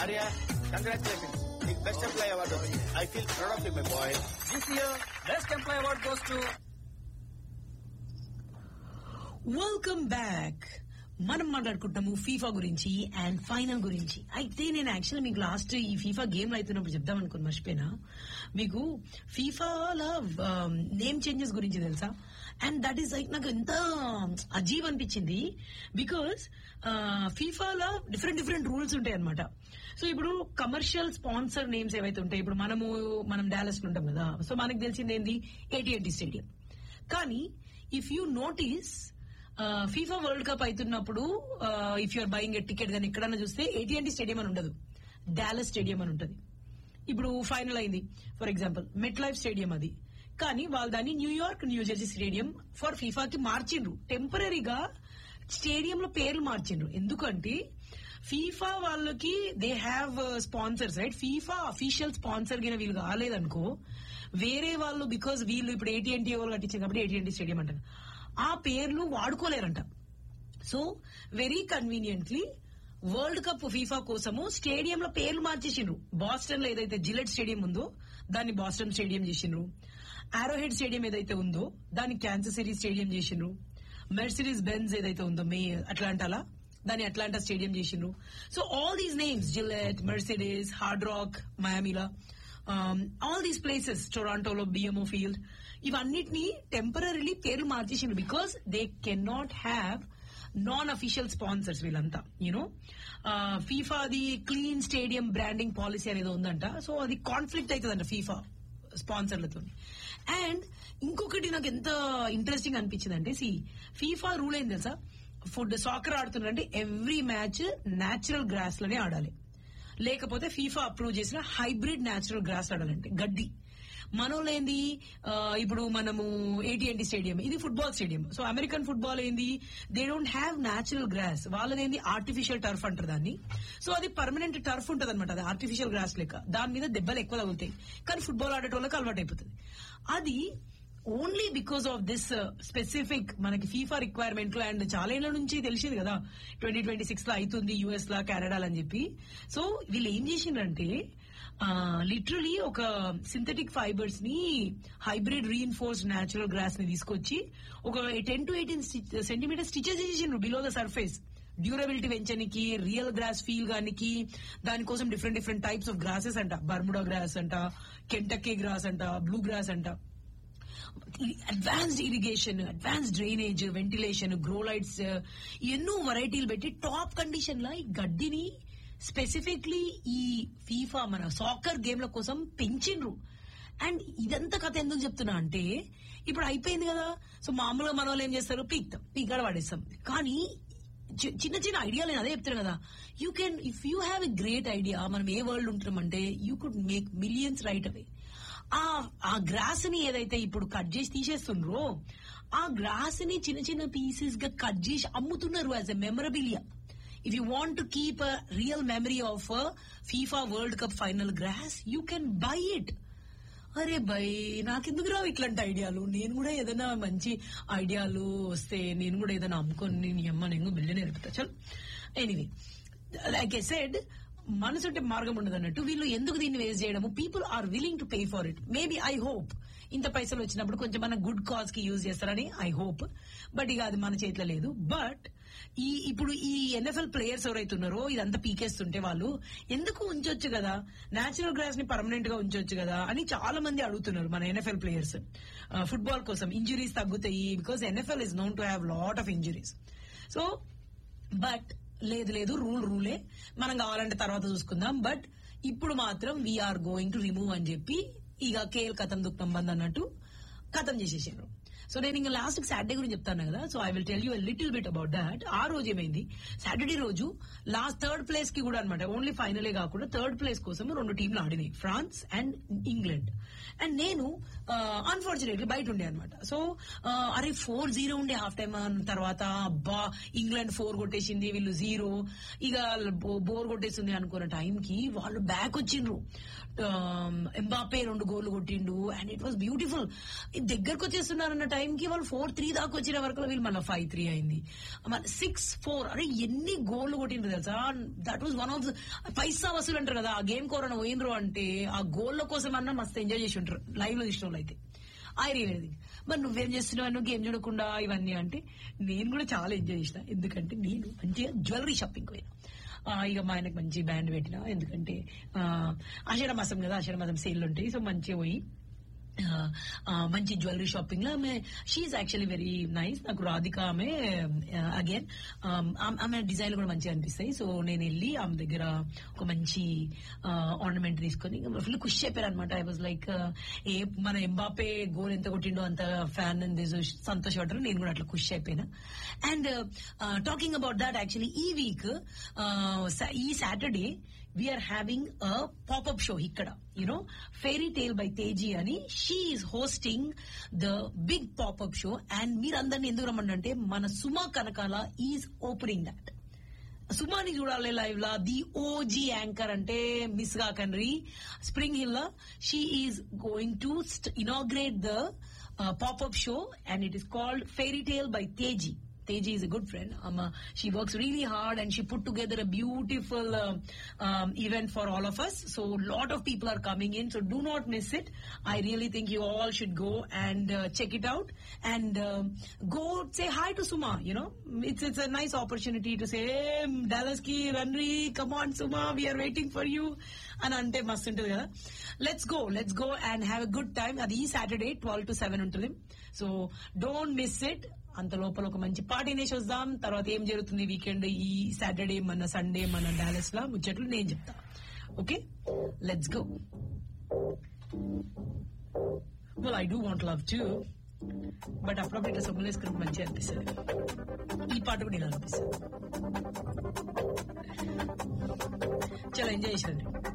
Arya congratulation నీకు best employee award I feel proud of you my boy this year best employee award goes to welcome back మనం మాట్లాడుకుంటాము FIFA గురించి and final గురించి అయితే నేను actual మీకు లాస్ట్ ఈ ఫీఫా గేమ్ అవుతున్నప్పుడు చెప్దాం అనుకుని మర్చిపోయినా మీకు ఫీఫాలో నేమ్ చేంజెస్ గురించి తెలుసా అండ్ దట్ ఈస్ లైక్ నాకు ఎంత అజీవ్ అనిపించింది బికాస్ ఫీఫాలో డిఫరెంట్ డిఫరెంట్ రూల్స్ ఉంటాయి అనమాట సో ఇప్పుడు కమర్షియల్ స్పాన్సర్ నేమ్స్ ఏవైతే ఉంటాయి ఇప్పుడు మనము మనం డాలస్ లో ఉంటాం కదా సో మనకు తెలిసింది ఏంది ఏటీఎన్టీ స్టేడియం కానీ if you notice FIFA World Cup అవుతున్నప్పుడు if you're buying a ticket కానీ ఎక్కడన్నా చూస్తే ఏటీఎన్టీ స్టేడియం అని ఉండదు డాలస్ స్టేడియం అని ఉంటది ఇప్పుడు ఫైనల్ అయింది for example MetLife stadium అది కానీ వాళ్ళు దాన్ని న్యూయార్క్ న్యూజెర్సీ స్టేడియం ఫర్ ఫీఫాకి మార్చిండ్రు టెంపరీగా స్టేడియంలో పేర్లు మార్చిండ్రు ఎందుకంటే ఫీఫా వాళ్ళకి they have sponsors right FIFA official sponsor గిన వీళ్ళు కాలేదనుకో వేరే వాళ్ళు బికాస్ వీళ్ళు ఇప్పుడు ఏటీఎన్టీ వాళ్ళు కట్టించారు కాబట్టి ఏటీఎన్టీ స్టేడియం అంటారు ఆ పేర్లు వాడుకోలేరంట so very conveniently World Cup FIFA కోసము స్టేడియంలో పేర్లు మార్చేసిండ్రు బాస్టన్ లో ఏదైతే జిలెట్ స్టేడియం ఉందో దాన్ని బాస్టన్ స్టేడియం చేసిండ్రు ఆరోహెడ్ స్టేడియం ఏదైతే ఉందో దాన్ని క్యాన్సర్ సిటీ స్టేడియం చేసిండ్రు మెర్సిడీస్ బెన్స్ ఏదైతే ఉందో మే అట్లాంటాలా దాన్ని అట్లాంటా స్టేడియం చేసిండ్రు so all these names Gillette Mercedes Hard Rock మయామిలా ఆల్ దీస్ ప్లేసెస్ టొరాంటోలో బిఎంఓ ఫీల్డ్ ఇవన్నిటిని టెంపరీలీ పేర్లు మార్చేసిండ్రు because they can not have non official sponsors వీళ్ళంతా యూనో ఫీఫాది క్లీన్ స్టేడియం బ్రాండింగ్ పాలసీ అనేది ఉందంట సో అది కాన్ఫ్లిక్ట్ అవుతుందంట ఫీఫా స్పాన్సర్లతో అండ్ ఇంకొకటి నాకు ఎంత ఇంట్రెస్టింగ్ అనిపించింది అంటే సి ఫీఫా రూల్ ఏం తెలుసా ఫుడ్ సాకర్ ఆడుతున్నారంటే ఎవ్రీ మ్యాచ్ న్యాచురల్ గ్రాస్ లోనే ఆడాలి లేకపోతే ఫీఫా అప్రూవ్ చేసిన హైబ్రిడ్ న్యాచురల్ గ్రాస్ ఆడాలంటే గడ్డి మనోళ్ళు ఏంది ఇప్పుడు మనము ఏటీఎన్టీ స్టేడియం ఇది football stadium so American football ఏంది they don't have natural grass వాళ్ళదేంది ఆర్టిఫిషియల్ టర్ఫ్ అంటారు దాన్ని సో అది పర్మనెంట్ టర్ఫ్ ఉంటది అనమాట అది ఆర్టిఫిషియల్ గ్రాస్ లెక్క దాని మీద దెబ్బలు ఎక్కువ తగులుతాయి కానీ ఫుట్బాల్ ఆడేటోళ్ళకి అలవాటు అయిపోతుంది అది only because of this specific మనకి ఫీఫా రిక్వైర్మెంట్ లో అండ్ చాలా ఏళ్ల నుంచి తెలిసింది కదా ట్వంటీ ట్వంటీ సిక్స్ లో అవుతుంది యుఎస్ లా కెనడా అని చెప్పి సో వీళ్ళు ఏం చేసిండ్రంటే లిటరలీ ఒక సింథటిక్ ఫైబర్స్ ని హైబ్రిడ్ రీఇన్ఫోర్స్ న్యాచురల్ గ్రాస్ ని తీసుకొచ్చి ఒక ten to eighteen centimetre stitches చేసిండ్రు బిలో ద సర్ఫేస్ డ్యూరబిలిటీ పెంచడానికి రియల్ గ్రాస్ ఫీల్ గానికి దానికోసం different different types of grasses అంట బర్ముడా గ్రాస్ అంట కెంటక్కీ గ్రాస్ అంట బ్లూ గ్రాస్ అంట advanced irrigation advanced drainage ventilation grow lights ఎన్నో వెరైటీలు పెట్టి టాప్ కండిషన్ లో ఈ గడ్డిని స్పెసిఫిక్లీ ఈ ఫీఫా మన సాకర్ గేమ్ల కోసం పెంచిండ్రు అండ్ ఇదంతా కథ ఎందుకు చెప్తున్నా అంటే ఇప్పుడు అయిపోయింది కదా సో మామూలుగా మన వాళ్ళు ఏం చేస్తారు పీక్తాం పీకాడ పడేస్తాం కానీ చిన్న చిన్న ఐడియా నేను అదే చెప్తాను కదా you can if you have a great idea మనం ఏ వరల్డ్ ఉంటున్నామంటే you could make millions right అవే ఆ ఆ గ్రాస్ ని ఏదైతే ఇప్పుడు కట్ చేసి తీసేస్తుండ్రో ఆ గ్రాస్ ని చిన్న చిన్న పీసెస్ గా కట్ చేసి అమ్ముతున్నారు as a memorabilia if you want to keep a real memory of FIFA World Cup final grass you can buy it అరే బై నాకెందుకు రావు ఇట్లాంటి ఐడియాలు నేను కూడా ఏదైనా మంచి ఐడియాలు వస్తే నేను కూడా ఏదైనా అమ్ముకొని నీ అమ్మ నేను బిల్లు నేర్పుతా చల్ ఎనీవే లైక్ ఐ సెడ్ మనసుంటే మార్గం ఉండదు అన్నట్టు వీళ్ళు ఎందుకు దీన్ని వేస్ట్ చేయడము people are willing to pay for it maybe I hope ఇంత పైసలు వచ్చినప్పుడు కొంచెం మన గుడ్ కాజ్ కి యూజ్ చేస్తారని ఐ హోప్ బట్ ఇక అది మన చేతిలో లేదు బట్ ఈ ఇప్పుడు ఈ ఎన్ఎఫ్ఎల్ ప్లేయర్స్ ఎవరైతే ఉన్నారో ఇదంతా పీకేస్తుంటే వాళ్ళు ఎందుకు ఉంచొచ్చు కదా నేచురల్ గ్రాస్ ని పర్మనెంట్ గా ఉంచొచ్చు కదా అని చాలా మంది అడుగుతున్నారు మన ఎన్ఎఫ్ఎల్ ప్లేయర్స్ ఫుట్బాల్ కోసం ఇంజురీస్ తగ్గుతాయి because NFL is known to have lot of injuries so but లేదు లేదు రూల్ రూలే మనం కావాలంటే తర్వాత చూసుకుందాం బట్ ఇప్పుడు మాత్రం వీఆర్ గోయింగ్ టు రిమూవ్ అని చెప్పి ఇక కేల్ కథం దుఃఖం బంద్ అన్నట్టు కథం చేసేసారు సో నేను ఇంకా లాస్ట్ సాటర్డే గురించి చెప్తాను కదా so I will tell you little bit about that ఆ రోజు ఏమైంది సాటర్డే రోజు లాస్ట్ థర్డ్ ప్లేస్ కి కూడా అనమాట ఓన్లీ ఫైనలే కాకుండా థర్డ్ ప్లేస్ కోసం రెండు టీంలు ఆడినాయి ఫ్రాన్స్ అండ్ ఇంగ్లాండ్ అండ్ నేను అన్ఫార్చునేట్లీ బయట ఉండే అనమాట సో అరే ఫోర్ జీరో ఉండే హాఫ్ టైమ్ తర్వాత అబ్బా ఇంగ్లాండ్ ఫోర్ కొట్టేసింది వీళ్ళు జీరో ఇక బోర్ కొట్టేసింది అనుకున్న టైంకి వాళ్ళు బ్యాక్ వచ్చిండ్రు ఎంబాపే రెండు గోల్ కొట్టిండు అండ్ ఇట్ వాస్ బ్యూటిఫుల్ దగ్గరకు వచ్చేస్తున్నారు అన్న టైంకి వాళ్ళు ఫోర్ త్రీ దాకా వచ్చిన వరకు వీళ్ళు మళ్ళీ ఫైవ్ త్రీ అయింది సిక్స్ ఫోర్ అరే ఎన్ని గోల్డ్ కొట్టిండ్రు తెలుసా దట్ వాజ్ వన్ ఆఫ్ పైసా వసూలు అంటారు కదా ఆ గేమ్ కోరన పోయినరు అంటే ఆ గోల్డ్ కోసం అన్నా మస్తు ఎంజాయ్ చేసి ఉంటారు లైవ్ లో చూసిన వాళ్ళు అయితే ఐ రియల్ మరి నువ్వేం చేస్తున్నావు నువ్వు గేమ్ చూడకుండా ఇవన్నీ అంటే నేను కూడా చాలా ఎంజాయ్ చేసిన ఎందుకంటే నేను మంచిగా జ్యువెలరీ షాపింగ్ పోయినా ఆ, ఇక మా ఆయనకు మంచి బ్యాండ్ పెట్టిన ఎందుకంటే ఆ, ఆషాఢ మాసం కదా ఆషాఢ మాసం సేల్ ఉంటాయి సో మంచిగా పోయి ఆ, ఆ, మంచి జ్యువెలరీ షాపింగ్ లో ఆమె షీఈ్ యాక్చువల్లీ వెరీ నైస్ నాకు రాధిక ఆమె అగైన్ ఆమె డిజైన్ కూడా మంచిగా అనిపిస్తాయి సో నేను వెళ్ళి ఆమె దగ్గర ఒక మంచి ఆర్నమెంట్ తీసుకొని ఫుల్ ఖుషి అయిపోయారు అనమాట ఐ వాజ్ లైక్ ఏ మన ఎంబాపే గోల్ ఎంత కొట్టిండో అంత ఫ్యాన్ సంతోష పడ్డారు నేను కూడా అట్లా ఖుషి అయిపోయినా and talking about that actually ఈ వీక్ ఈ Saturday we're having a popup show ఇక్కడ you know fairy tale by Teji అని she is hosting the big popup show and మీరందరినీ ఎందుకు రమ్మంటే మన Suma Kanakala is opening that సుమాని చూడాలి లైవ్ లా ది ఓజీ యాంకర్ అంటే మిస్ కాకండ్రి Spring Hill she is going to inaugurate the popup show and it is called fairy tale by Teji Teji is a good friend. Um, uh, she works really hard and she put together a beautiful uh, um, event for all of us. So a lot of people are coming in. So do not miss it. I really think you all should go and uh, check it out and uh, go say hi to Suma. You know, it's it's a nice opportunity to say, hey, Dallas ki Ranri, come on Suma, we are waiting for you. అని అంటే మస్తు ఉంటుంది కదా let's go let's go and have a good time అది ఈ Saturday twelve to seven ఉంటుంది so don't miss it అంత లోపల ఒక మంచి పార్టీని చూద్దాం తర్వాత ఏం జరుగుతుంది వీకెండ్ ఈ సాటర్డే మన సండే మన డాలస్ లా ముచ్చట్లు నేను చెప్తా okay let's go well I do want love to but అప్పుడప్పుడు ఇట్లా సొమ్ములు వేసుకుని మంచిగా అనిపిస్తుంది ఈ పాట కూడా ఇలా అనిపిస్తుంది చాలా ఎంజాయ్ చేసండి